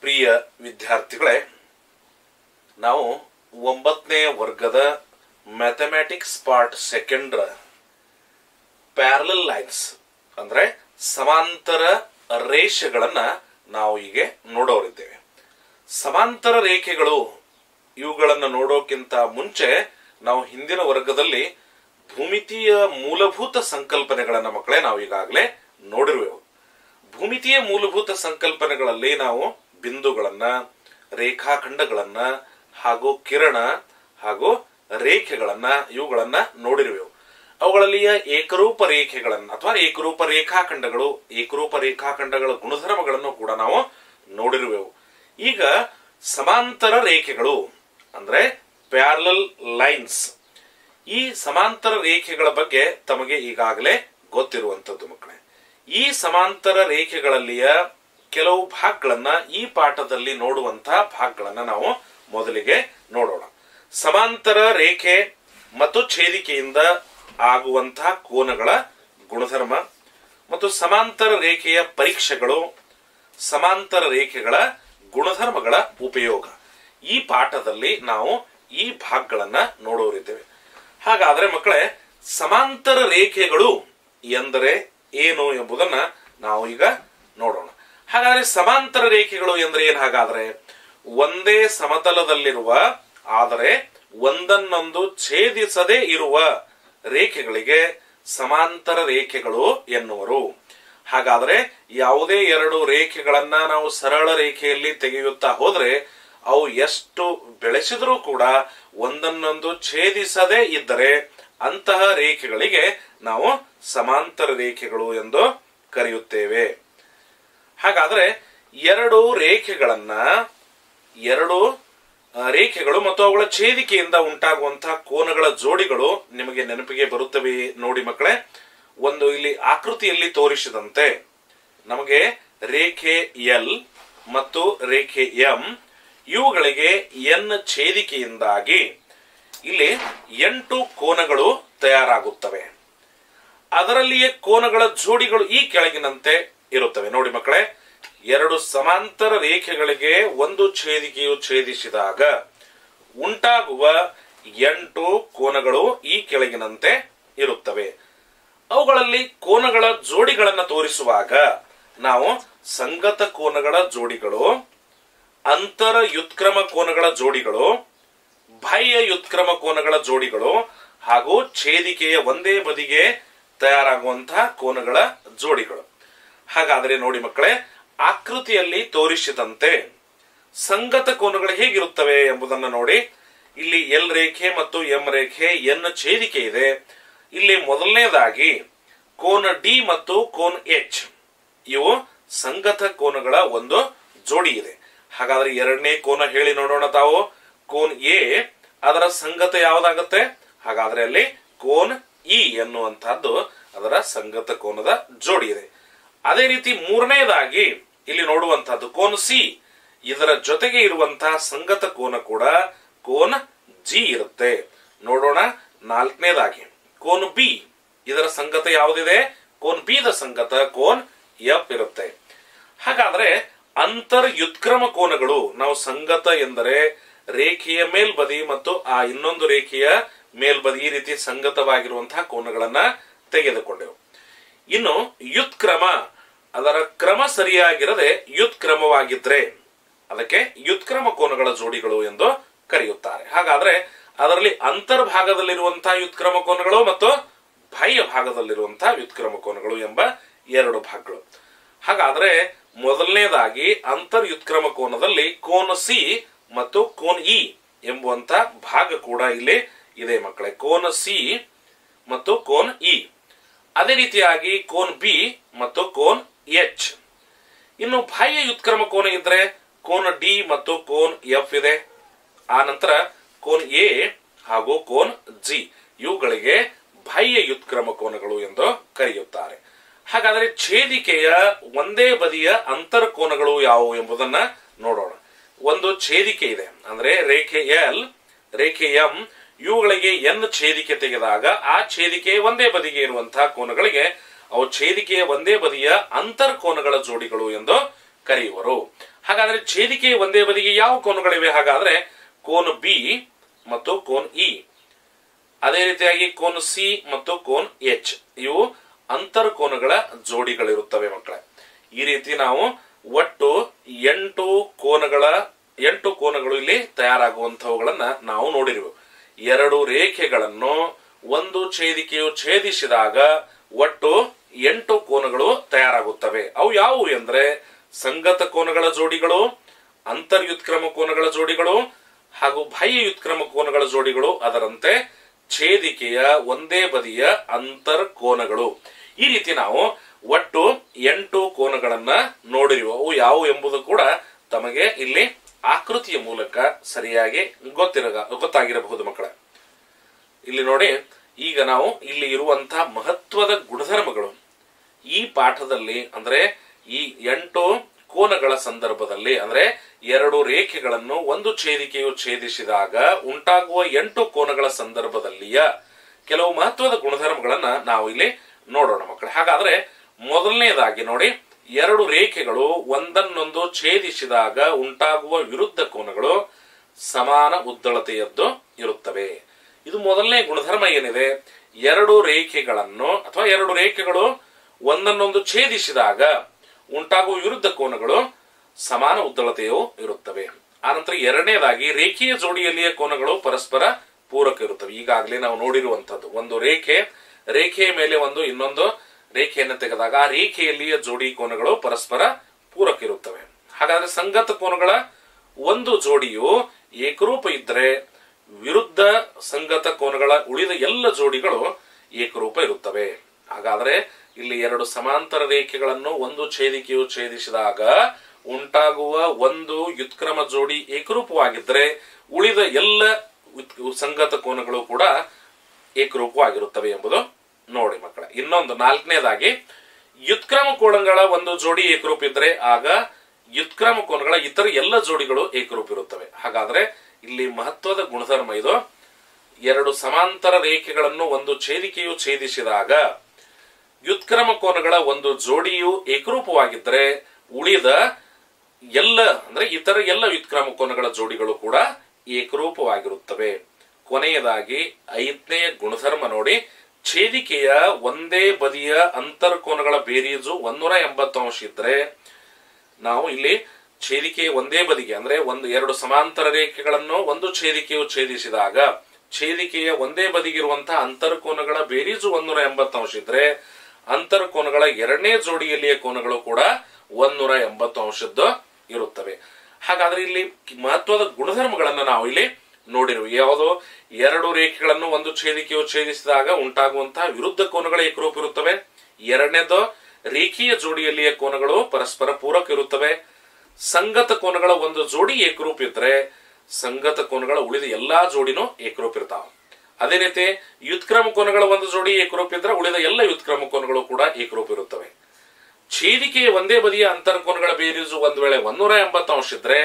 ಪ್ರಿಯ ವಿದ್ಯಾರ್ಥಿಗಳೇ ನಾವು ಒಂಬತ್ತನೇ ವರ್ಗದ mathematics part second parallel lines ಅಂದ್ರೆ ಸಮಾಂತರ ರೇಷೆಗಳನ್ನ ನಾವು ಈಗ ನೋಡೋರಿದ್ದೇವೆ ಸಮಾಂತರ ರೇಖೆಗಳು ಇವುಗಳನ್ನು ನೋಡೋಕ್ಕಿಂತ ಮುಂಚೆ ನಾವು ಹಿಂದಿನ ವರ್ಗದಲ್ಲಿ ಭೂಮಿತಿಯ ಮೂಲಭೂತ ಸಂಕಲ್ಪನೆಗಳನ್ನ ಮಕ್ಕಳೇ ನಾವು ಈಗಾಗಲೇ ನೋಡಿರುವೆವು ಭೂಮಿತಿಯ ಮೂಲಭೂತ ಸಂಕಲ್ಪನೆಗಳಲ್ಲಿ ನಾವು ಬಿಂದುಗಳನ್ನ ರೇಖಾಖಂಡಗಳನ್ನ ಹಾಗೂ ಕಿರಣ ಹಾಗೂ ರೇಖೆಗಳನ್ನ ಇವುಗಳನ್ನ ನೋಡಿರುವೆವು ಅವುಗಳಲ್ಲಿಯ ಏಕರೂಪ ರೇಖೆಗಳನ್ನ ಅಥವಾ ಏಕರೂಪ ರೇಖಾಖಂಡಗಳು ಏಕರೂಪ ರೇಖಾಖಂಡಗಳ ಗುಣಧರ್ಮಗಳನ್ನು ಕೂಡ ನಾವು ನೋಡಿರುವೆವು ಈಗ ಸಮಾಂತರ ರೇಖೆಗಳು ಅಂದ್ರೆ ಪ್ಯಾರಲಲ್ ಲೈನ್ಸ್ ಈ ಸಮಾಂತರ ರೇಖೆಗಳ ಬಗ್ಗೆ ತಮಗೆ ಈಗಾಗಲೇ ಗೊತ್ತಿರುವಂತದ್ದು ಮಕ್ಕಳೇ ಈ ಸಮಾಂತರ ರೇಖೆಗಳಲ್ಲಿಯ ಕೆಲವು ಭಾಗಗಳನ್ನ ಈ ಪಾಠದಲ್ಲಿ ನೋಡುವಂತಹ ಭಾಗಗಳನ್ನ ನಾವು ಮೊದಲಿಗೆ ನೋಡೋಣ ಸಮಾಂತರ ರೇಖೆ ಮತ್ತು ಛೇದಿಕೆಯಿಂದ ಆಗುವಂತಹ ಕೋನಗಳ ಗುಣಧರ್ಮ ಮತ್ತು ಸಮಾಂತರ ರೇಖೆಯ ಪರೀಕ್ಷೆಗಳು ಸಮಾಂತರ ರೇಖೆಗಳ ಗುಣಧರ್ಮಗಳ ಉಪಯೋಗ ಈ ಪಾಠದಲ್ಲಿ ನಾವು ಈ ಭಾಗಗಳನ್ನ ನೋಡೋರಿದ್ದೇವೆ ಹಾಗಾದ್ರೆ ಮಕ್ಕಳೇ ಸಮಾಂತರ ರೇಖೆಗಳು ಎಂದರೆ ಏನು ಎಂಬುದನ್ನ ನಾವು ಈಗ ನೋಡೋಣ ಹಾಗಾದ್ರೆ ಸಮಾಂತರ ರೇಖೆಗಳು ಎಂದ್ರೆ ಏನ್ ಹಾಗಾದ್ರೆ ಒಂದೇ ಸಮತಲದಲ್ಲಿರುವ ಆದರೆ ಒಂದನ್ನೊಂದು ಛೇದಿಸದೇ ಇರುವ ರೇಖೆಗಳಿಗೆ ಸಮಾಂತರ ರೇಖೆಗಳು ಎನ್ನುವರು ಹಾಗಾದ್ರೆ ಯಾವುದೇ ಎರಡು ರೇಖೆಗಳನ್ನ ನಾವು ಸರಳ ರೇಖೆಯಲ್ಲಿ ತೆಗೆಯುತ್ತಾ ಹೋದ್ರೆ ಅವು ಎಷ್ಟು ಬೆಳೆಸಿದರೂ ಕೂಡ ಒಂದನ್ನೊಂದು ಛೇದಿಸದೇ ಇದ್ದರೆ ಅಂತಹ ರೇಖೆಗಳಿಗೆ ನಾವು ಸಮಾಂತರ ರೇಖೆಗಳು ಎಂದು ಕರೆಯುತ್ತೇವೆ ಹಾಗಾದ್ರೆ ಎರಡು ರೇಖೆಗಳನ್ನ ಎರಡು ಆ, ರೇಖೆಗಳು ಮತ್ತು ಅವುಗಳ ಛೇದಿಕೆಯಿಂದ ಉಂಟಾಗುವಂತಹ ಕೋನಗಳ ಜೋಡಿಗಳು ನಿಮಗೆ ನೆನಪಿಗೆ ಬರುತ್ತವೆ ನೋಡಿ ಮಕ್ಕಳೇ ಒಂದು ಇಲ್ಲಿ ಆಕೃತಿಯಲ್ಲಿ ತೋರಿಸಿದಂತೆ ನಮಗೆ ರೇಖೆ ಎಲ್ ಮತ್ತು ರೇಖೆ ಎಂ ಇವುಗಳಿಗೆ ಎನ್ ಛೇದಿಕೆಯಿಂದಾಗಿ ಇಲ್ಲಿ ಎಂಟು ಕೋನಗಳು ತಯಾರಾಗುತ್ತವೆ ಅದರಲ್ಲಿಯೇ ಕೋನಗಳ ಜೋಡಿಗಳು ಈ ಕೆಳಗಿನಂತೆ ಇರುತ್ತವೆ ನೋಡಿ ಮಕ್ಕಳೇ ಎರಡು ಸಮಾಂತರ ರೇಖೆಗಳಿಗೆ ಒಂದು ಛೇದಿಕೆಯು ಛೇದಿಸಿದಾಗ ಉಂಟಾಗುವ ಎಂಟು ಕೋನಗಳು ಈ ಕೆಳಗಿನಂತೆ ಇರುತ್ತವೆ ಅವುಗಳಲ್ಲಿ ಕೋನಗಳ ಜೋಡಿಗಳನ್ನು ತೋರಿಸುವಾಗ ನಾವು ಸಂಗತ ಕೋನಗಳ ಜೋಡಿಗಳು ಅಂತರ ಯುತ್ಕ್ರಮ ಕೋನಗಳ ಜೋಡಿಗಳು ಬಾಹ್ಯ ಯುತ್ಕ್ರಮ ಕೋನಗಳ ಜೋಡಿಗಳು ಹಾಗೂ ಛೇದಿಕೆಯ ಒಂದೇ ಬದಿಗೆ ತಯಾರಾಗುವಂತಹ ಕೋನಗಳ ಜೋಡಿಗಳು ಹಾಗಾದ್ರೆ ನೋಡಿ ಮಕ್ಕಳೇ ಆಕೃತಿಯಲ್ಲಿ ತೋರಿಸಿದಂತೆ ಸಂಗತ ಕೋನಗಳು ಹೇಗಿರುತ್ತವೆ ಎಂಬುದನ್ನು ನೋಡಿ ಇಲ್ಲಿ ಎಲ್ ರೇಖೆ ಮತ್ತು ಎಂ ರೇಖೆ ಎನ್ ಛೇದಿಕೆ ಇದೆ ಇಲ್ಲಿ ಮೊದಲನೇದಾಗಿ ಕೋನ ಡಿ ಮತ್ತು ಕೋನ್ ಎಚ್ ಇವು ಸಂಗತ ಕೋನಗಳ ಒಂದು ಜೋಡಿ ಇದೆ ಹಾಗಾದ್ರೆ ಎರಡನೇ ಕೋನ ಹೇಳಿ ನೋಡೋಣ ತಾವು ಕೋನ್ ಎ ಅದರ ಸಂಗತ ಯಾವ್ದಾಗತ್ತೆ ಹಾಗಾದ್ರೆ ಅಲ್ಲಿ ಕೋನ್ ಇ ಎನ್ನುವಂತಹದ್ದು ಅದರ ಸಂಗತ ಕೋನದ ಜೋಡಿ ಇದೆ ಅದೇ ರೀತಿ ಮೂರನೇದಾಗಿ ಇಲ್ಲಿ ನೋಡುವಂತಹದ್ದು ಕೋನ್ ಸಿ ಇದರ ಜೊತೆಗೆ ಇರುವಂತಹ ಸಂಗತ ಕೋನ ಕೂಡ ಕೋನ್ ಜಿ ಇರುತ್ತೆ ನೋಡೋಣ ನಾಲ್ಕನೇದಾಗಿ ಕೋನ್ ಬಿ ಇದರ ಸಂಗತ ಯಾವುದಿದೆ ಕೋನ್ ಬಿ ದ ಸಂಗತ ಕೋನ್ ಎಫ್ ಇರುತ್ತೆ ಹಾಗಾದ್ರೆ ಅಂತರ್ ಯುತ್ಕ್ರಮ ಕೋನಗಳು ನಾವು ಸಂಗತ ಎಂದರೆ ರೇಖೆಯ ಮೇಲ್ಬದಿ ಮತ್ತು ಆ ಇನ್ನೊಂದು ರೇಖೆಯ ಮೇಲ್ಬದಿ ಈ ರೀತಿ ಸಂಗತವಾಗಿರುವಂತಹ ಕೋನಗಳನ್ನ ತೆಗೆದುಕೊಂಡೆವು ಇನ್ನು ಯುತ್ಕ್ರಮ ಅದರ ಕ್ರಮ ಸರಿಯಾಗಿರದೆ ಯುತ್ಕ್ರಮವಾಗಿದ್ರೆ ಅದಕ್ಕೆ ಯುತ್ಕ್ರಮ ಕೋನಗಳ ಜೋಡಿಗಳು ಎಂದು ಕರೆಯುತ್ತಾರೆ ಹಾಗಾದ್ರೆ ಅದರಲ್ಲಿ ಅಂತರ್ಭಾಗದಲ್ಲಿರುವಂತಹ ಯುತ್ಕ್ರಮ ಕೋನಗಳು ಮತ್ತು ಬಾಹ್ಯ ಭಾಗದಲ್ಲಿರುವಂತಹ ವ್ಯುತ್ಕ್ರಮ ಕೋನಗಳು ಎಂಬ ಎರಡು ಭಾಗಗಳು ಹಾಗಾದ್ರೆ ಮೊದಲನೇದಾಗಿ ಅಂತರ್ಯುತ್ಕ್ರಮ ಕೋನದಲ್ಲಿ ಕೋನ ಸಿ ಮತ್ತು ಕೋನ್ ಇ ಎಂಬುವಂತ ಭಾಗ ಕೂಡ ಇಲ್ಲಿ ಇದೆ ಮಕ್ಕಳೇ ಕೋನ ಸಿ ಮತ್ತು ಕೋನ್ ಇ ಅದೇ ರೀತಿಯಾಗಿ ಕೋನ್ ಬಿ ಮತ್ತು ಕೋನ್ ಎಚ್ ಇನ್ನು ಬಾಹ್ಯ ಯುತ್ಕ್ರಮ ಕೋನ ಇದ್ರೆ ಕೋನ್ ಡಿ ಮತ್ತು ಕೋನ್ ಎಫ್ ಇದೆ ಆ ನಂತರ ಕೋನ್ ಎ ಹಾಗೂ ಕೋನ್ ಜಿ ಇವುಗಳಿಗೆ ಬಾಹ್ಯ ಯುತ್ಕ್ರಮ ಕೋನಗಳು ಎಂದು ಕರೆಯುತ್ತಾರೆ ಹಾಗಾದರೆ ಛೇದಿಕೆಯ ಒಂದೇ ಬದಿಯ ಅಂತರ್ ಕೋನಗಳು ಯಾವುವು ಎಂಬುದನ್ನ ನೋಡೋಣ ಒಂದು ಛೇದಿಕೆ ಇದೆ ಅಂದ್ರೆ ರೇಖೆ ಎಲ್ ರೇಖೆ ಎಂ ಇವುಗಳಿಗೆ ಎನ್ ಛೇದಿಕೆ ತೆಗೆದಾಗ ಆ ಛೇದಿಕೆ ಒಂದೇ ಬದಿಗೆ ಇರುವಂತಹ ಕೋನಗಳಿಗೆ ಅವು ಛೇದಿಕೆಯ ಒಂದೇ ಬದಿಯ ಅಂತರ್ ಕೋನಗಳ ಜೋಡಿಗಳು ಎಂದು ಕರೆಯುವರು ಹಾಗಾದ್ರೆ ಛೇದಿಕೆ ಒಂದೇ ಬದಿಗೆ ಯಾವ ಕೋನಗಳಿವೆ ಹಾಗಾದ್ರೆ ಕೋನ್ ಬಿ ಮತ್ತು ಕೋನ್ ಇ ಅದೇ ರೀತಿಯಾಗಿ ಕೋನ್ ಸಿ ಮತ್ತು ಕೋನ್ ಎಚ್ ಇವು ಅಂತರ್ಕೋನಗಳ ಜೋಡಿಗಳಿರುತ್ತವೆ ಮಕ್ಕಳೇ ಈ ರೀತಿ ನಾವು ಒಟ್ಟು ಎಂಟು ಕೋನಗಳ ಎಂಟು ಕೋನಗಳು ಇಲ್ಲಿ ತಯಾರಾಗುವಂತವುಗಳನ್ನ ನಾವು ನೋಡಿರುವೆ ಎರಡು ರೇಖೆಗಳನ್ನು ಒಂದು ಛೇದಿಕೆಯು ಛೇದಿಸಿದಾಗ ಒಟ್ಟು ಎಂಟು ಕೋನಗಳು ತಯಾರಾಗುತ್ತವೆ ಅವು ಯಾವುವು ಎಂದ್ರೆ ಸಂಗತ ಕೋನಗಳ ಜೋಡಿಗಳು ಅಂತರ್ಯುತ್ಕ್ರಮ ಕೋನಗಳ ಜೋಡಿಗಳು ಹಾಗೂ ಬಾಹ್ಯ ಯುತ್ಕ್ರಮ ಕೋನಗಳ ಜೋಡಿಗಳು ಅದರಂತೆ ಛೇದಿಕೆಯ ಒಂದೇ ಬದಿಯ ಅಂತರ್ ಕೋನಗಳು ಈ ರೀತಿ ನಾವು ಒಟ್ಟು ಎಂಟು ಕೋನಗಳನ್ನ ನೋಡಿರುವ ಅವು ಯಾವುವು ಎಂಬುದು ಕೂಡ ತಮಗೆ ಇಲ್ಲಿ ಆಕೃತಿಯ ಮೂಲಕ ಸರಿಯಾಗಿ ಗೊತ್ತಿರ ಗೊತ್ತಾಗಿರಬಹುದು ಮಕ್ಕಳ ಇಲ್ಲಿ ನೋಡಿ ಈಗ ನಾವು ಇಲ್ಲಿ ಇರುವಂತಹ ಮಹತ್ವದ ಗುಣಧರ್ಮಗಳು ಈ ಪಾಠದಲ್ಲಿ ಅಂದ್ರೆ ಈ ಎಂಟು ಕೋನಗಳ ಸಂದರ್ಭದಲ್ಲಿ ಅಂದ್ರೆ ಎರಡು ರೇಖೆಗಳನ್ನು ಒಂದು ಛೇದಿಕೆಯು ಛೇದಿಸಿದಾಗ ಉಂಟಾಗುವ ಎಂಟು ಕೋನಗಳ ಸಂದರ್ಭದಲ್ಲಿಯ ಕೆಲವು ಮಹತ್ವದ ಗುಣಧರ್ಮಗಳನ್ನ ನಾವು ಇಲ್ಲಿ ನೋಡೋಣ ಮಕ್ಕಳು ಹಾಗಾದ್ರೆ ಮೊದಲನೇದಾಗಿ ನೋಡಿ ಎರಡು ರೇಖೆಗಳು ಒಂದನ್ನೊಂದು ಛೇದಿಸಿದಾಗ ಉಂಟಾಗುವ ವಿರುದ್ಧ ಕೋನಗಳು ಸಮಾನ ಉದ್ದಳತೆಯದ್ದು ಇರುತ್ತವೆ ಇದು ಮೊದಲನೇ ಗುಣಧರ್ಮ ಏನಿದೆ ಎರಡು ರೇಖೆಗಳನ್ನು ಅಥವಾ ಎರಡು ರೇಖೆಗಳು ಒಂದನ್ನೊಂದು ಛೇದಿಸಿದಾಗ ಉಂಟಾಗುವ ವಿರುದ್ಧ ಕೋನಗಳು ಸಮಾನ ಉದ್ದಳತೆಯು ಇರುತ್ತವೆ ಆನಂತರ ಎರಡನೇದಾಗಿ ರೇಖೀಯ ಜೋಡಿಯಲ್ಲಿಯ ಕೋನಗಳು ಪರಸ್ಪರ ಪೂರಕ ಇರುತ್ತವೆ ಈಗಾಗಲೇ ನಾವು ನೋಡಿರುವಂತದ್ದು ಒಂದು ರೇಖೆ ರೇಖೆಯ ಮೇಲೆ ಒಂದು ಇನ್ನೊಂದು ರೇಖೆಯನ್ನು ತೆಗೆದಾಗ ಆ ರೇಖೆಯಲ್ಲಿಯ ಜೋಡಿ ಕೋನಗಳು ಪರಸ್ಪರ ಪೂರಕ ಇರುತ್ತವೆ ಹಾಗಾದ್ರೆ ಸಂಗತ ಕೋನಗಳ ಒಂದು ಜೋಡಿಯು ಏಕರೂಪ ಇದ್ದರೆ ವಿರುದ್ಧ ಸಂಗತ ಕೋನಗಳ ಉಳಿದ ಎಲ್ಲ ಜೋಡಿಗಳು ಏಕರೂಪ ಇರುತ್ತವೆ ಹಾಗಾದ್ರೆ ಇಲ್ಲಿ ಎರಡು ಸಮಾಂತರ ರೇಖೆಗಳನ್ನು ಒಂದು ಛೇದಿಕೆಯು ಛೇದಿಸಿದಾಗ ಉಂಟಾಗುವ ಒಂದು ಯುತ್ಕ್ರಮ ಜೋಡಿ ಏಕರೂಪವಾಗಿದ್ದರೆ ಉಳಿದ ಎಲ್ಲ ಉತ್- ಸಂಗತ ಕೋನಗಳು ಕೂಡ ಏಕರೂಪವಾಗಿರುತ್ತವೆ ಎಂಬುದು ನೋಡಿ ಮಕ್ಕಳ ಇನ್ನೊಂದು ನಾಲ್ಕನೇದಾಗಿ ಯುತ್ಕ್ರಮ ಕೋನಗಳ ಒಂದು ಜೋಡಿ ಏಕರೂಪ ಇದ್ರೆ ಆಗ ಯುತ್ಕ್ರಮ ಕೋನಗಳ ಇತರ ಎಲ್ಲ ಜೋಡಿಗಳು ಏಕರೂಪ ಇರುತ್ತವೆ ಹಾಗಾದ್ರೆ ಇಲ್ಲಿ ಮಹತ್ವದ ಗುಣಧರ್ಮ ಇದು ಎರಡು ಸಮಾಂತರ ರೇಖೆಗಳನ್ನು ಒಂದು ಛೇದಿಕೆಯು ಛೇದಿಸಿದಾಗ ವ್ಯುತ್ಕ್ರಮ ಕೋನಗಳ ಒಂದು ಜೋಡಿಯು ಏಕರೂಪವಾಗಿದ್ದರೆ ಉಳಿದ ಎಲ್ಲ ಅಂದ್ರೆ ಇತರ ಎಲ್ಲ ವ್ಯುತ್ಕ್ರಮ ಕೋನಗಳ ಜೋಡಿಗಳು ಕೂಡ ಏಕರೂಪವಾಗಿರುತ್ತವೆ ಕೊನೆಯದಾಗಿ ಐದನೇ ಗುಣಧರ್ಮ ನೋಡಿ ಛೇದಿಕೆಯ ಒಂದೇ ಬದಿಯ ಅಂತರ್ಕೋನಗಳ ಬೇರೀಜು ಒಂದೂರ ಎಂಬತ್ತು ಅಂಶ ಇದ್ರೆ ನಾವು ಇಲ್ಲಿ ಛೇದಿಕೆಯ ಒಂದೇ ಬದಿಗೆ ಅಂದ್ರೆ ಒಂದು ಎರಡು ಸಮಾಂತರ ರೇಖೆಗಳನ್ನು ಒಂದು ಛೇದಿಕೆಯು ಛೇದಿಸಿದಾಗ ಛೇದಿಕೆಯ ಒಂದೇ ಬದಿಗಿರುವಂತಹ ಅಂತರ್ಕೋನಗಳ ಬೇರೀಜು ಒಂದೂರ ಎಂಬತ್ತು ಅಂಶ ಇದ್ರೆ ಅಂತರ್ಕೋನಗಳ ಎರಡನೇ ಜೋಡಿಯಲ್ಲಿಯ ಕೋನಗಳು ಕೂಡ ಒಂದೂರ ಎಂಬತ್ತು ಅಂಶದ್ದು ಇರುತ್ತವೆ ಹಾಗಾದ್ರೆ ಇಲ್ಲಿ ಮಹತ್ವದ ಗುಣಧರ್ಮಗಳನ್ನ ನಾವು ಇಲ್ಲಿ ನೋಡಿರುವ ಯಾವುದು ಎರಡು ರೇಖೆಗಳನ್ನು ಒಂದು ಛೇದಿಕೆಯು ಛೇದಿಸಿದಾಗ ಉಂಟಾಗುವಂತಹ ವಿರುದ್ಧ ಕೋನಗಳ ಏಕರೂಪ ಇರುತ್ತವೆ ಎರಡನೇದು ರೇಖೀಯ ಜೋಡಿಯಲ್ಲಿಯ ಕೋನಗಳು ಪರಸ್ಪರ ಪೂರಕ ಇರುತ್ತವೆ ಸಂಗತ ಕೋನಗಳ ಒಂದು ಜೋಡಿ ಏಕರೂಪ ಇದ್ರೆ ಸಂಗತ ಕೋನಗಳ ಉಳಿದ ಎಲ್ಲಾ ಜೋಡಿನೂ ಏಕರೂಪ ಇರ್ತಾವ ಅದೇ ರೀತಿ ಯುತ್ಕ್ರಮ ಕೋನಗಳ ಒಂದು ಜೋಡಿ ಏಕರೂಪ ಇದ್ರೆ ಉಳಿದ ಎಲ್ಲ ಯುತ್ಕ್ರಮ ಕೋನಗಳು ಕೂಡ ಏಕರೂಪ ಇರುತ್ತವೆ ಛೇದಿಕೆಯ ಒಂದೇ ಬದಿಯ ಅಂತರ್ಕೋನಗಳ ಬೇರೀಜು ಒಂದ್ ವೇಳೆ ಒಂದೂರ ಎಂಬತ್ತು ಅಂಶ ಇದ್ರೆ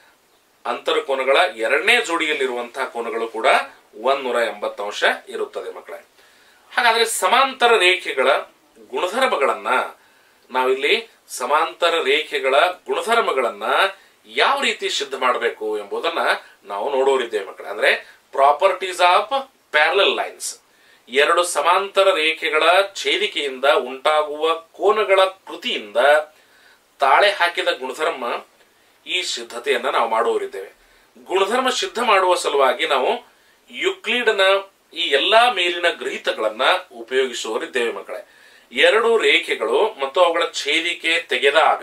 ಅಂತರ್ಕೋನಗಳ ಎರಡನೇ ಜೋಡಿಯಲ್ಲಿರುವಂತಹ ಕೋನಗಳು ಕೂಡ ಒಂದೂರ ಎಂಬತ್ತು ಅಂಶ ಇರುತ್ತದೆ ಮಕ್ಕಳೇ ಹಾಗಾದ್ರೆ ಸಮಾಂತರ ರೇಖೆಗಳ ಗುಣಧರ್ಮಗಳನ್ನ ನಾವಿಲ್ಲಿ ಸಮಾಂತರ ರೇಖೆಗಳ ಗುಣಧರ್ಮಗಳನ್ನ ಯಾವ ರೀತಿ ಸಿದ್ಧ ಮಾಡಬೇಕು ಎಂಬುದನ್ನ ನಾವು ನೋಡೋರಿದ್ದೇವೆ ಮಕ್ಕಳೇ ಅಂದ್ರೆ ಪ್ರಾಪರ್ಟೀಸ್ ಆಫ್ ಪ್ಯಾರಲಲ್ ಲೈನ್ಸ್ ಎರಡು ಸಮಾಂತರ ರೇಖೆಗಳ ಛೇದಿಕೆಯಿಂದ ಉಂಟಾಗುವ ಕೋನಗಳ ಕೃತಿಯಿಂದ ತಾಳೆ ಹಾಕಿದ ಗುಣಧರ್ಮ ಈ ಸಿದ್ಧತೆಯನ್ನ ನಾವು ಮಾಡುವರಿದ್ದೇವೆ ಗುಣಧರ್ಮ ಸಿದ್ಧ ಮಾಡುವ ಸಲುವಾಗಿ ನಾವು ಯುಕ್ಲಿಡ್ನ ಈ ಎಲ್ಲಾ ಮೇಲಿನ ಗೃಹಿತಗಳನ್ನ ಉಪಯೋಗಿಸುವರಿದ್ದೇವೆ ಮಕ್ಕಳೇ ಎರಡು ರೇಖೆಗಳು ಮತ್ತು ಅವುಗಳ ಛೇದಿಕೆ ತೆಗೆದಾಗ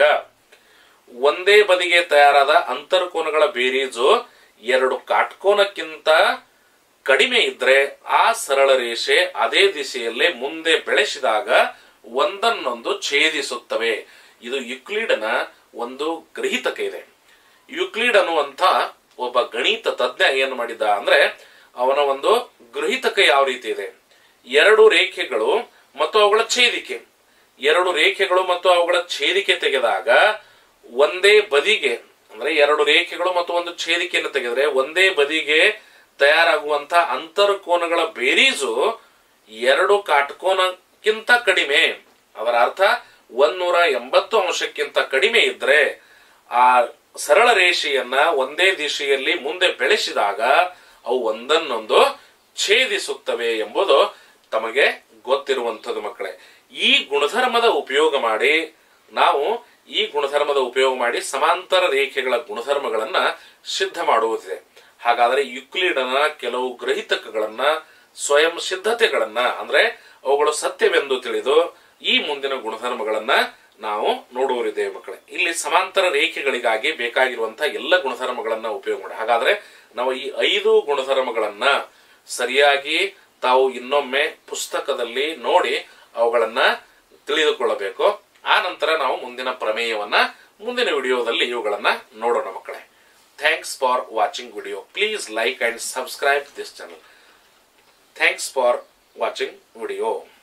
ಒಂದೇ ಬದಿಗೆ ತಯಾರಾದ ಅಂತರ್ಕೋನಗಳ ಬೇರೀಜು ಎರಡು ಕಾಟ್ಕೋನಕ್ಕಿಂತ ಕಡಿಮೆ ಇದ್ರೆ ಆ ಸರಳ ರೇಷೆ ಅದೇ ದಿಶೆಯಲ್ಲೇ ಮುಂದೆ ಬೆಳೆಸಿದಾಗ ಒಂದನ್ನೊಂದು ಛೇದಿಸುತ್ತವೆ ಇದು ಯುಕ್ಲಿಡನ ಒಂದು ಗ್ರಹಿತಕ ಇದೆ ಯುಕ್ಲಿಡ್ ಅನ್ನುವಂತ ಒಬ್ಬ ಗಣಿತ ತಜ್ಞ ಏನ್ ಮಾಡಿದ್ದ ಅಂದ್ರೆ ಅವನ ಒಂದು ಗೃಹಿತಕ ಯಾವ ರೀತಿ ಇದೆ ಎರಡು ರೇಖೆಗಳು ಮತ್ತು ಅವುಗಳ ಛೇದಿಕೆ ಎರಡು ರೇಖೆಗಳು ಮತ್ತು ಅವುಗಳ ಛೇದಿಕೆ ತೆಗೆದಾಗ ಒಂದೇ ಬದಿಗೆ ಅಂದ್ರೆ ಎರಡು ರೇಖೆಗಳು ಮತ್ತು ಒಂದು ಛೇದಿಕೆಯನ್ನು ತೆಗೆದ್ರೆ ಒಂದೇ ಬದಿಗೆ ತಯಾರಾಗುವಂತ ಅಂತರ್ಕೋನಗಳ ಬೇರೀಜು ಎರಡು ಕಾಟ್ಕೋನಕ್ಕಿಂತ ಕಡಿಮೆ ಅದರ ಅರ್ಥ ಒಂದೂರ ಎಂಬತ್ತು ಅಂಶಕ್ಕಿಂತ ಕಡಿಮೆ ಇದ್ರೆ ಆ ಸರಳ ರೇಷೆಯನ್ನ ಒಂದೇ ದಿಶೆಯಲ್ಲಿ ಮುಂದೆ ಬೆಳೆಸಿದಾಗ ಅವು ಒಂದನ್ನೊಂದು ಛೇದಿಸುತ್ತವೆ ಎಂಬುದು ತಮಗೆ ಗೊತ್ತಿರುವಂಥದ್ದು ಮಕ್ಕಳೇ ಈ ಗುಣಧರ್ಮದ ಉಪಯೋಗ ಮಾಡಿ ನಾವು ಈ ಗುಣಧರ್ಮದ ಉಪಯೋಗ ಮಾಡಿ ಸಮಾಂತರ ರೇಖೆಗಳ ಗುಣಧರ್ಮಗಳನ್ನ ಸಿದ್ಧ ಮಾಡುವುದಿದೆ ಹಾಗಾದರೆ ಯುಕ್ಲಿಡನ ಕೆಲವು ಗ್ರಹಿತಕಗಳನ್ನ ಸ್ವಯಂ ಸಿದ್ಧತೆಗಳನ್ನ ಅಂದ್ರೆ ಅವುಗಳು ಸತ್ಯವೆಂದು ತಿಳಿದು ಈ ಮುಂದಿನ ಗುಣಧರ್ಮಗಳನ್ನ ನಾವು ನೋಡುವರಿದ್ದೇವೆ ಮಕ್ಕಳೇ ಇಲ್ಲಿ ಸಮಾಂತರ ರೇಖೆಗಳಿಗಾಗಿ ಬೇಕಾಗಿರುವಂತಹ ಎಲ್ಲ ಗುಣಧರ್ಮಗಳನ್ನ ಉಪಯೋಗ ಮಾಡಿ ಹಾಗಾದ್ರೆ ನಾವು ಈ ಐದು ಗುಣಧರ್ಮಗಳನ್ನ ಸರಿಯಾಗಿ ತಾವು ಇನ್ನೊಮ್ಮೆ ಪುಸ್ತಕದಲ್ಲಿ ನೋಡಿ ಅವುಗಳನ್ನ ತಿಳಿದುಕೊಳ್ಳಬೇಕು ಆ ನಂತರ ನಾವು ಮುಂದಿನ ಪ್ರಮೇಯವನ್ನ ಮುಂದಿನ ವಿಡಿಯೋದಲ್ಲಿ ಇವುಗಳನ್ನ ನೋಡೋಣ ಮಕ್ಕಳೇ thanks for watching video please like and subscribe this channel thanks for watching video